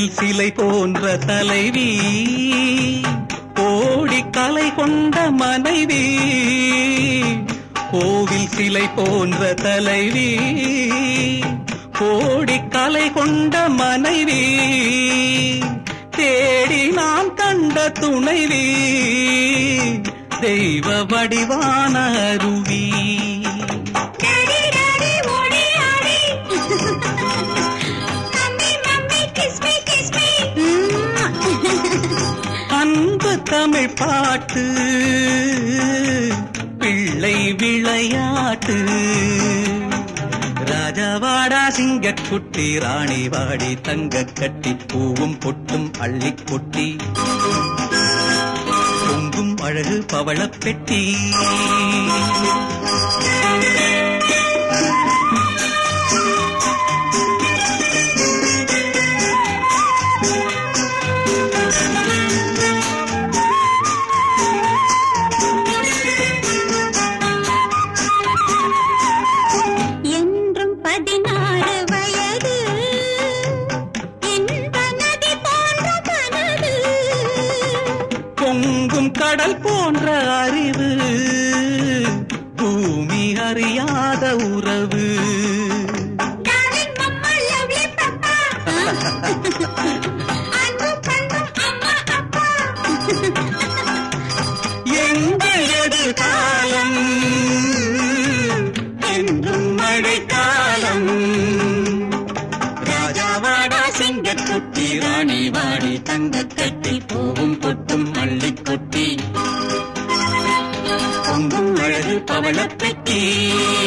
கோவில் சிலை போன்ற தலைவி கோடி கலை கொண்ட மனைவி கோவில் சிலை போன்ற தலைவி கோடி கலை கொண்ட மனைவி தேடி நான் கண்ட துணைவி தெய்வ வடிவான அருவி டாடி டாடி ஓடி ஆடி mummy mummy kiss me kiss me அன்பு தமிழ் பாட்டு பிள்ளை விளையாட்டு ராஜாவாடா சிங்கக்குட்டி ராணி வாடி தங்க கட்டி பூவும் பொட்டும் அள்ளி கொட்டி பொங்கும் அழகு பவளப் பெட்டி என்றும் பதினாறு வயது இன்ப நதி போன்ற கனவு பொங்கும் கடல் போன்ற அறிவு பூமி அறியாத உறவு டார்லிங் மம்மா லவ்லி பப்பா அன்பு பண்பும் அம்மா அப்பா எங்கள் எதிர்காலம் என்றும் மழைக்காலம் ராஜாவாடா சிங்கக்குட்டி ராணி வாடி தங்க கட்டி பூவும் பொட்டும் அள்ளி கொட்டி பொங்கும் அழகு பவளப் பெட்டி